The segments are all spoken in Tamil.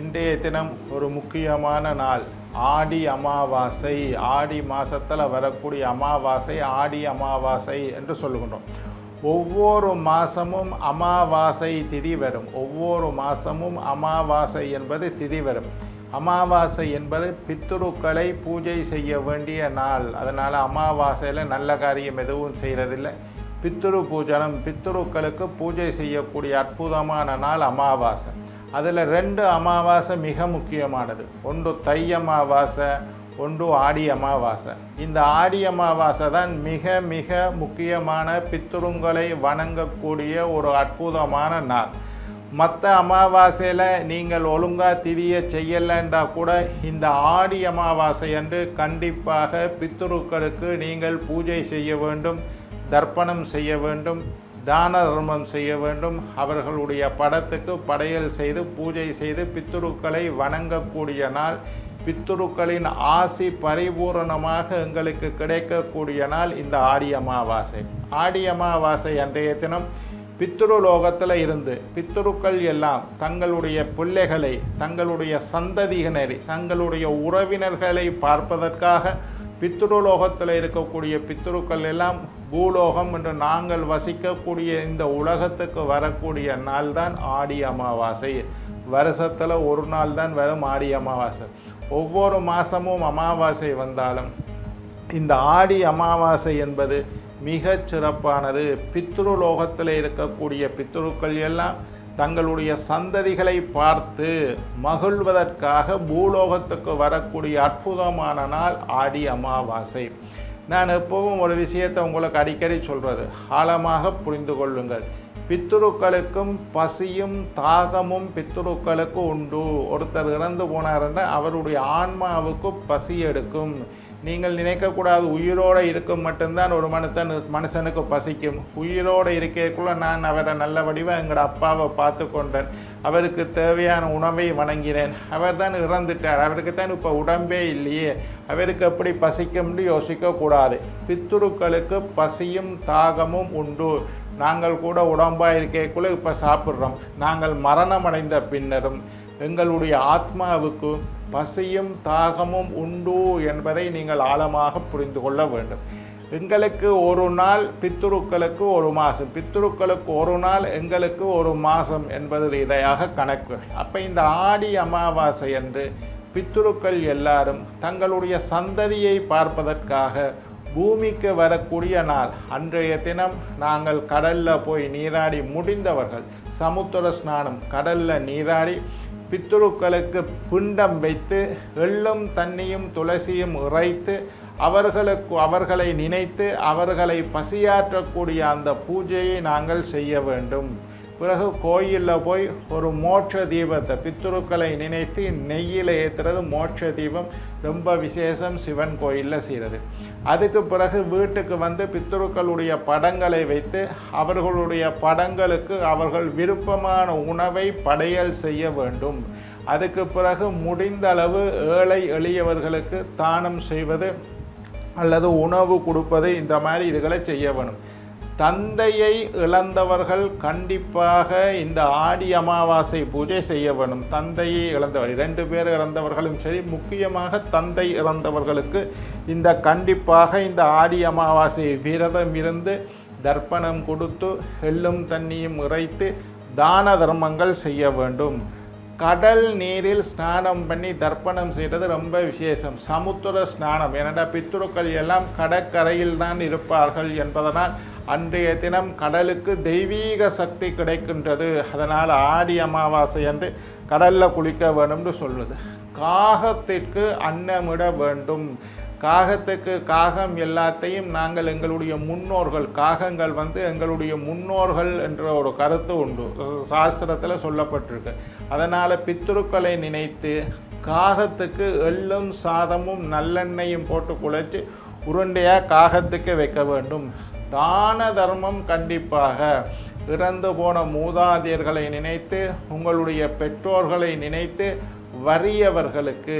இன்றைய தினம் ஒரு முக்கியமான நாள் ஆடி அமாவாசை ஆடி மாசத்துல வரக்கூடிய அமாவாசை ஆடி அமாவாசை என்று சொல்லுகின்றோம் ஒவ்வொரு மாசமும் அமாவாசை திதி வரும் ஒவ்வொரு மாசமும் அமாவாசை என்பது திதி வரும் அமாவாசை என்பது பித்துருக்களை பூஜை செய்ய வேண்டிய நாள் அதனால் அமாவாசையில் நல்ல காரியம் எதுவும் செய்கிறதில்லை பித்துரு பூஜனம் பித்துருக்களுக்கு பூஜை செய்யக்கூடிய அற்புதமான நாள் அமாவாசை அதில் ரெண்டு அமாவாசை மிக முக்கியமானது ஒன்று தை அமாவாசை ஒன்று ஆடி அமாவாசை இந்த ஆடி அமாவாசை தான் மிக மிக முக்கியமான பித்துருங்களை வணங்கக்கூடிய ஒரு அற்புதமான நாள் மற்ற அமாவாசையில் நீங்கள் ஒழுங்காக திதியை செய்யலைன்றா கூட இந்த ஆடி அமாவாசை அன்று கண்டிப்பாக பித்துருக்களுக்கு நீங்கள் பூஜை செய்ய வேண்டும் தர்ப்பணம் செய்ய வேண்டும் தான தர்மம் செய்ய வேண்டும் அவர்களுடைய படத்துக்கு படையல் செய்து பூஜை செய்து பித்துருக்களை வணங்கக்கூடிய நாள் பித்துருக்களின் ஆசி பரிபூரணமாக எங்களுக்கு கிடைக்கக்கூடிய நாள் இந்த ஆடி அமாவாசை ஆடி அமாவாசை அன்றைய தினம் பித்துரு லோகத்தில் இருந்து பித்துருக்கள் எல்லாம் தங்களுடைய பிள்ளைகளை தங்களுடைய சந்ததியினரை தங்களுடைய உறவினர்களை பார்ப்பதற்காக பித்ருலோகத்தில் இருக்கக்கூடிய பித்ருக்கள் எல்லாம் பூலோகம் என்று நாங்கள் வசிக்கக்கூடிய இந்த உலகத்துக்கு வரக்கூடிய நாள் தான் ஆடி அமாவாசை வருஷத்தில் ஒரு நாள் தான் வரும் ஆடி அமாவாசை ஒவ்வொரு மாதமும் அமாவாசை வந்தாலும் இந்த ஆடி அமாவாசை என்பது மிகச் சிறப்பானது பித்ருலோகத்தில் இருக்கக்கூடிய பித்ருக்கள் எல்லாம் தங்களுடைய சந்ததிகளை பார்த்து மகிழ்வதற்காக பூலோகத்துக்கு வரக்கூடிய அற்புதமான நாள் ஆடி அமாவாசை நான் எப்பவும் ஒரு விஷயத்தை உங்களுக்கு அடிக்கடி சொல்கிறது ஆழமாக புரிந்து கொள்ளுங்கள் பித்துருக்களுக்கும் பசியும் தாகமும் பித்துருக்களுக்கு உண்டு ஒருத்தர் இறந்து போனாருன்னா அவருடைய ஆன்மாவுக்கு பசி எடுக்கும் நீங்கள் நினைக்கக்கூடாது உயிரோடு இருக்கும் மட்டும்தான் ஒரு மனுஷன் மனுஷனுக்கு பசிக்கும் உயிரோடு இருக்கக்குள்ள நான் அவரை நல்ல வடிவாக எங்களோட அப்பாவை பார்த்து கொண்டேன் அவருக்கு தேவையான உணவை வணங்கினேன் அவர் தான் இறந்துட்டார் அவருக்கு தான் இப்போ உடம்பே இல்லையே அவருக்கு எப்படி பசிக்கும்னு யோசிக்கக்கூடாது பித்துருக்களுக்கு பசியும் தாகமும் உண்டு நாங்கள் கூட உடம்பாக இருக்கக்குள்ள இப்போ சாப்பிட்றோம் நாங்கள் மரணமடைந்த பின்னரும் எங்களுடைய ஆத்மாவுக்கு பசியும் தாகமும் உண்டு என்பதை நீங்கள் ஆழமாக புரிந்து கொள்ள வேண்டும் எங்களுக்கு ஒரு நாள் பித்துருக்களுக்கு ஒரு மாதம் பித்துருக்களுக்கு ஒரு நாள் எங்களுக்கு ஒரு மாதம் என்பது இதையாக கணக்கு அப்போ இந்த ஆடி அமாவாசை என்று பித்துருக்கள் எல்லாரும் தங்களுடைய சந்ததியை பார்ப்பதற்காக பூமிக்கு வரக்கூடிய நாள் அன்றைய தினம் நாங்கள் கடலில் போய் நீராடி முடிந்தவர்கள் சமுத்திர ஸ்நானம் கடலில் நீராடி பித்துருக்களுக்கு பிண்டம் வைத்து எள்ளும் தண்ணியும் துளசியும் இறைத்து அவர்களுக்கு அவர்களை நினைத்து அவர்களை பசியாற்றக்கூடிய அந்த பூஜையை நாங்கள் செய்ய வேண்டும் பிறகு கோயிலில் போய் ஒரு மோட்ச தீபத்தை பித்துருக்களை நினைத்து நெய்யில் ஏற்றுறது மோட்ச தீபம் ரொம்ப விசேஷம் சிவன் கோயிலில் செய்கிறது அதுக்கு பிறகு வீட்டுக்கு வந்து பித்துருக்களுடைய படங்களை வைத்து அவர்களுடைய படங்களுக்கு அவர்கள் விருப்பமான உணவை படையல் செய்ய வேண்டும் அதுக்கு பிறகு முடிந்த அளவு ஏழை எளியவர்களுக்கு தானம் செய்வது அல்லது உணவு கொடுப்பது இந்த மாதிரி இதுகளை செய்ய வேணும் தந்தையை இழந்தவர்கள் கண்டிப்பாக இந்த ஆடி அமாவாசை பூஜை செய்ய வேணும் தந்தையை இழந்தவர் இரண்டு பேர் இறந்தவர்களும் சரி முக்கியமாக தந்தை இறந்தவர்களுக்கு இந்த கண்டிப்பாக இந்த ஆடி அமாவாசை விரதம் இருந்து தர்ப்பணம் கொடுத்து எள்ளும் தண்ணியும் இறைத்து தான தர்மங்கள் செய்ய வேண்டும் கடல் நீரில் ஸ்நானம் பண்ணி தர்ப்பணம் செய்கிறது ரொம்ப விசேஷம் சமுத்திர ஸ்நானம் ஏனடா பித்துருக்கள் எல்லாம் கடற்கரையில் தான் இருப்பார்கள் என்பதனால் அன்றைய தினம் கடலுக்கு தெய்வீக சக்தி கிடைக்கின்றது அதனால் ஆடி அமாவாசை என்று கடலில் குளிக்க வேண்டும்னு சொல்லுது காகத்திற்கு அன்னமிட வேண்டும் காகத்துக்கு காகம் எல்லாத்தையும் நாங்கள் எங்களுடைய முன்னோர்கள் காகங்கள் வந்து எங்களுடைய முன்னோர்கள் என்ற ஒரு கருத்து உண்டு சாஸ்திரத்தில் சொல்லப்பட்டிருக்கு அதனால் பித்ருக்களை நினைத்து காகத்துக்கு எள்ளும் சாதமும் நல்லெண்ணெயும் போட்டு குழைச்சி உருண்டையாக காகத்துக்கு வைக்க வேண்டும் தான தர்மம் கண்டிப்பாக இறந்து போன மூதாதையர்களை நினைத்து உங்களுடைய பெற்றோர்களை நினைத்து வறியவர்களுக்கு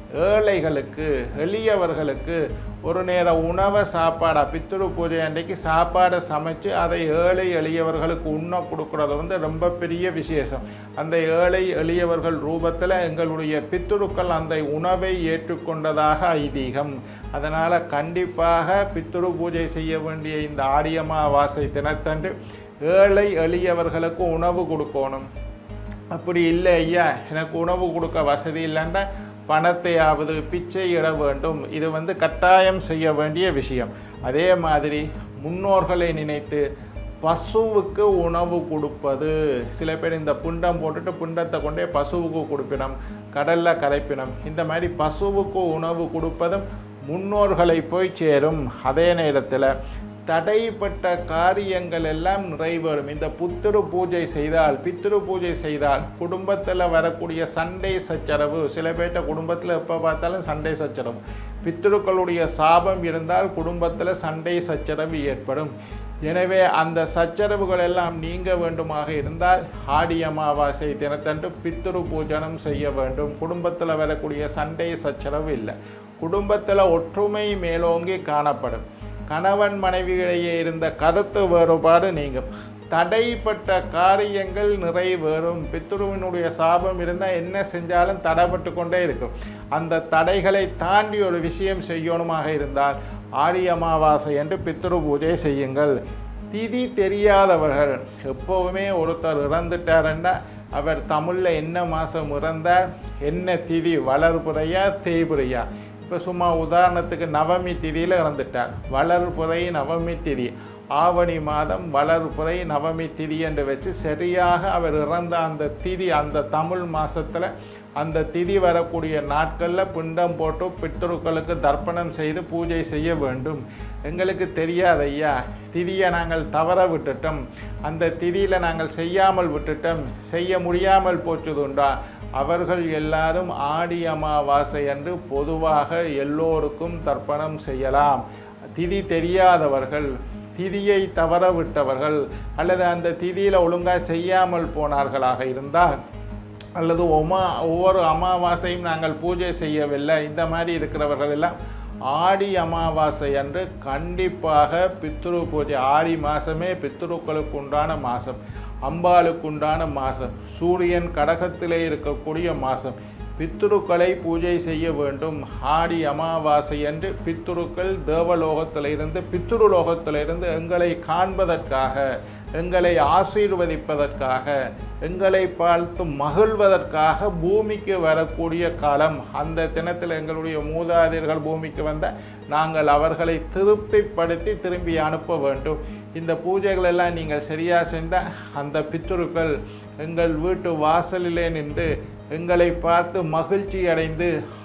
ஏழைகளுக்கு எளியவர்களுக்கு ஒரு நேர உணவை சாப்பாடா பித்ரு பூஜை அன்றைக்கு சாப்பாடை சமைச்சு அதை ஏழை எளியவர்களுக்கு உண்ண கொடுக்குறது வந்து ரொம்ப பெரிய விசேஷம் அந்த ஏழை எளியவர்கள் ரூபத்தில் எங்களுடைய பித்துருக்கள் அந்த உணவை ஏற்றுக்கொண்டதாக ஐதீகம் அதனால் கண்டிப்பாக பித்துரு பூஜை செய்ய வேண்டிய இந்த ஆடியமாவாசை தினத்தன்று ஏழை எளியவர்களுக்கு உணவு கொடுக்கணும் அப்படி இல்லை ஐயா எனக்கு உணவு கொடுக்க வசதி இல்லைன்னா பணத்தையாவது பிச்சை இட வேண்டும் இது வந்து கட்டாயம் செய்ய வேண்டிய விஷயம் அதே மாதிரி முன்னோர்களை நினைத்து பசுவுக்கு உணவு கொடுப்பது சில பேர் இந்த புண்டம் போட்டுட்டு புண்டத்தை கொண்டே பசுவுக்கு கொடுப்பினம் கடலில் கரைப்பினம் இந்த மாதிரி பசுவுக்கு உணவு கொடுப்பதும் முன்னோர்களை போய் சேரும் அதே நேரத்தில் தடைப்பட்ட காரியங்கள் எல்லாம் நிறைவேறும் இந்த புத்திரு பூஜை செய்தால் பித்திரு பூஜை செய்தால் குடும்பத்தில் வரக்கூடிய சண்டை சச்சரவு சில பேர்ட்ட குடும்பத்தில் எப்போ பார்த்தாலும் சண்டை சச்சரவு பித்திருக்களுடைய சாபம் இருந்தால் குடும்பத்தில் சண்டை சச்சரவு ஏற்படும் எனவே அந்த சச்சரவுகள் எல்லாம் நீங்க வேண்டுமாக இருந்தால் ஆடி அமாவாசை தினத்தன்று பித்திரு பூஜனம் செய்ய வேண்டும் குடும்பத்தில் வரக்கூடிய சண்டை சச்சரவு இல்லை குடும்பத்தில் ஒற்றுமை மேலோங்கி காணப்படும் கணவன் மனைவியிடையே இருந்த கருத்து வேறுபாடு நீங்கும் தடைப்பட்ட காரியங்கள் நிறைவேறும் பித்ருவினுடைய சாபம் இருந்தால் என்ன செஞ்சாலும் தடைப்பட்டு கொண்டே இருக்கும் அந்த தடைகளை தாண்டி ஒரு விஷயம் செய்யணுமாக இருந்தால் ஆடி அமாவாசை என்று பித்ரு பூஜை செய்யுங்கள் திதி தெரியாதவர்கள் எப்போவுமே ஒருத்தர் இறந்துட்டாருன்னா அவர் தமிழில் என்ன மாதம் இறந்தார் என்ன திதி வளர்புறையா தேய்புறையா இப்போ சும்மா உதாரணத்துக்கு நவமி திதியில் இறந்துட்டார் வளர்புறை நவமி திதி ஆவணி மாதம் வளர்புறை நவமி திதி என்று வச்சு சரியாக அவர் இறந்த அந்த திதி அந்த தமிழ் மாதத்தில் அந்த திதி வரக்கூடிய நாட்களில் பிண்டம் போட்டு பித்ருக்களுக்கு தர்ப்பணம் செய்து பூஜை செய்ய வேண்டும் எங்களுக்கு தெரியாது ஐயா திதியை நாங்கள் தவற விட்டுட்டோம் அந்த திதியில் நாங்கள் செய்யாமல் விட்டுட்டோம் செய்ய முடியாமல் போச்சுதுண்டா அவர்கள் எல்லாரும் ஆடி அமாவாசை என்று பொதுவாக எல்லோருக்கும் தர்ப்பணம் செய்யலாம் திதி தெரியாதவர்கள் திதியை தவற விட்டவர்கள் அல்லது அந்த திதியில் ஒழுங்காக செய்யாமல் போனார்களாக இருந்தால் அல்லது ஒமா ஒவ்வொரு அமாவாசையும் நாங்கள் பூஜை செய்யவில்லை இந்த மாதிரி இருக்கிறவர்கள் எல்லாம் ஆடி அமாவாசை அன்று கண்டிப்பாக பித்ரு பூஜை ஆடி மாதமே பித்ருக்களுக்கு உண்டான மாதம் அம்பாளுக்கு உண்டான மாதம் சூரியன் கடகத்திலே இருக்கக்கூடிய மாதம் பித்துருக்களை பூஜை செய்ய வேண்டும் ஆடி அமாவாசை என்று பித்துருக்கள் தேவலோகத்திலிருந்து பித்துருலோகத்திலிருந்து எங்களை காண்பதற்காக எங்களை ஆசீர்வதிப்பதற்காக எங்களை பார்த்து மகிழ்வதற்காக பூமிக்கு வரக்கூடிய காலம் அந்த தினத்தில் எங்களுடைய மூதாதையர்கள் பூமிக்கு வந்த நாங்கள் அவர்களை திருப்திப்படுத்தி திரும்பி அனுப்ப வேண்டும் இந்த பூஜைகள் எல்லாம் நீங்கள் சரியாக செஞ்சால் அந்த பித்துருக்கள் எங்கள் வீட்டு வாசலிலே நின்று எங்களை பார்த்து மகிழ்ச்சி அடைந்து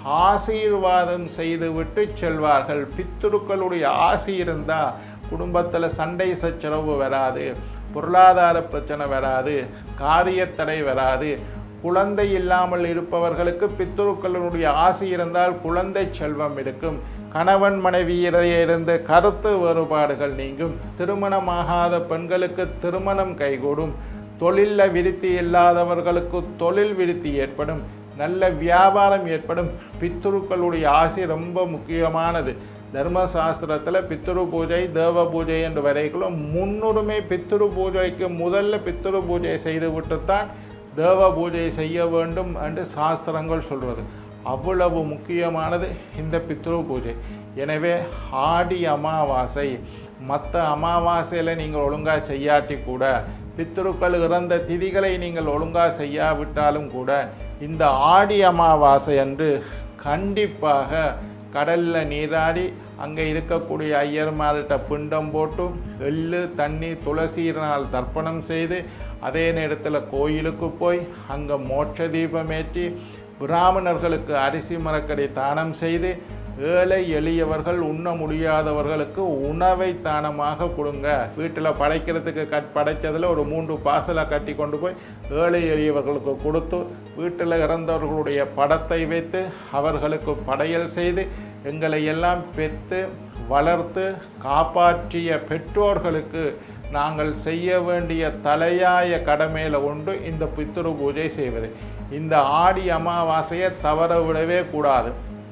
ஆசீர்வாதம் செய்துவிட்டு செல்வார்கள் பித்துருக்களுடைய ஆசி இருந்தால் குடும்பத்தில் சண்டை சச்சரவு வராது பொருளாதார பிரச்சனை வராது காரியத்தடை வராது குழந்தை இல்லாமல் இருப்பவர்களுக்கு பித்துருக்களுடைய ஆசி இருந்தால் குழந்தை செல்வம் இருக்கும் கணவன் மனைவியிடையே இருந்த கருத்து வேறுபாடுகள் நீங்கும் திருமணமாகாத பெண்களுக்கு திருமணம் கைகூடும் தொழிலில் விருத்தி இல்லாதவர்களுக்கு தொழில் விருத்தி ஏற்படும் நல்ல வியாபாரம் ஏற்படும் பித்துருக்களுடைய ஆசை ரொம்ப முக்கியமானது தர்மசாஸ்திரத்தில் பித்துரு பூஜை தேவ பூஜை என்று வரைக்கும் முன்னுரிமை பித்துரு பூஜைக்கு முதல்ல பித்துரு பூஜை செய்து விட்டுத்தான் தேவ பூஜை செய்ய வேண்டும் என்று சாஸ்திரங்கள் சொல்கிறது அவ்வளவு முக்கியமானது இந்த பித்ரு பூஜை எனவே ஆடி அமாவாசை மற்ற அமாவாசையில் நீங்கள் ஒழுங்காக செய்யாட்டி கூட பித்ருக்கள் இறந்த திதிகளை நீங்கள் ஒழுங்காக செய்யாவிட்டாலும் கூட இந்த ஆடி அமாவாசை அன்று கண்டிப்பாக கடலில் நீராடி அங்கே இருக்கக்கூடிய ஐயர்மார்கிட்ட பிண்டம் போட்டு எள்ளு தண்ணி துளசியினால் தர்ப்பணம் செய்து அதே நேரத்தில் கோயிலுக்கு போய் அங்கே மோட்ச தீபம் ஏற்றி பிராமணர்களுக்கு அரிசி மரக்கடை தானம் செய்து ஏழை எளியவர்கள் உண்ண முடியாதவர்களுக்கு உணவை தானமாக கொடுங்க வீட்டில் படைக்கிறதுக்கு கட் படைச்சதில் ஒரு மூன்று பாசலை கட்டி கொண்டு போய் ஏழை எளியவர்களுக்கு கொடுத்து வீட்டில் இறந்தவர்களுடைய படத்தை வைத்து அவர்களுக்கு படையல் செய்து எங்களை எல்லாம் பெற்று வளர்த்து காப்பாற்றிய பெற்றோர்களுக்கு நாங்கள் செய்ய வேண்டிய தலையாய கடமையில் உண்டு இந்த பித்ரு பூஜை செய்வது இந்த ஆடி அமாவாசையை தவற விடவே கூடாது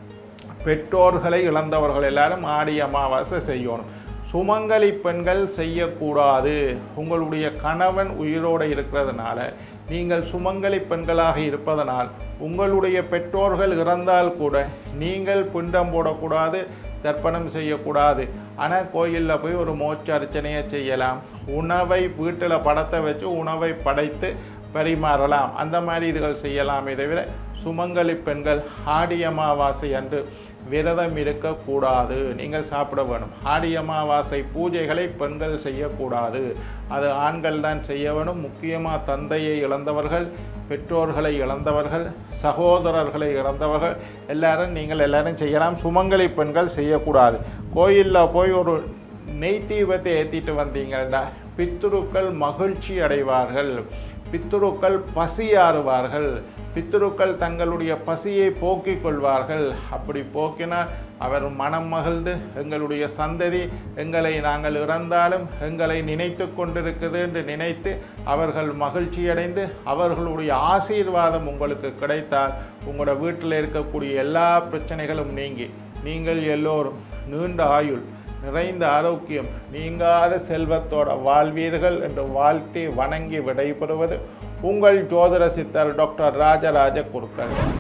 பெற்றோர்களை இழந்தவர்கள் எல்லாரும் ஆடி அமாவாசை செய்யணும் சுமங்கலி பெண்கள் செய்யக்கூடாது உங்களுடைய கணவன் உயிரோடு இருக்கிறதுனால நீங்கள் சுமங்கலி பெண்களாக இருப்பதனால் உங்களுடைய பெற்றோர்கள் இறந்தால் கூட நீங்கள் பிண்டம் போடக்கூடாது தர்ப்பணம் செய்யக்கூடாது ஆனால் கோயிலில் போய் ஒரு மோட்ச அர்ச்சனையை செய்யலாம் உணவை வீட்டில் படத்தை வச்சு உணவை படைத்து பரிமாறலாம் அந்த மாதிரி இதுகள் செய்யலாமே தவிர சுமங்கலி பெண்கள் ஆடி அமாவாசை அன்று விரதம் இருக்கக்கூடாது நீங்கள் சாப்பிட வேணும் ஆடி அமாவாசை பூஜைகளை பெண்கள் செய்யக்கூடாது அது ஆண்கள் தான் செய்ய வேணும் முக்கியமாக தந்தையை இழந்தவர்கள் பெற்றோர்களை இழந்தவர்கள் சகோதரர்களை இழந்தவர்கள் எல்லாரும் நீங்கள் எல்லாரும் செய்யலாம் சுமங்கலி பெண்கள் செய்யக்கூடாது கோயிலில் போய் ஒரு நெய் தீபத்தை ஏற்றிட்டு வந்தீங்கன்னா பித்துருக்கள் மகிழ்ச்சி அடைவார்கள் பித்துருக்கள் பசியாறுவார்கள் பித்துருக்கள் தங்களுடைய பசியை போக்கிக் கொள்வார்கள் அப்படி போக்கினால் அவர் மனம் மகிழ்ந்து எங்களுடைய சந்ததி எங்களை நாங்கள் இறந்தாலும் எங்களை நினைத்து கொண்டிருக்குது என்று நினைத்து அவர்கள் மகிழ்ச்சியடைந்து அவர்களுடைய ஆசீர்வாதம் உங்களுக்கு கிடைத்தால் உங்களோட வீட்டில் இருக்கக்கூடிய எல்லா பிரச்சனைகளும் நீங்கி நீங்கள் எல்லோரும் நீண்ட ஆயுள் நிறைந்த ஆரோக்கியம் நீங்காத செல்வத்தோட வாழ்வீர்கள் என்று வாழ்த்தி வணங்கி விடைபெறுவது உங்கள் ஜோதிட சித்தர் டாக்டர் ராஜராஜ குருக்கள்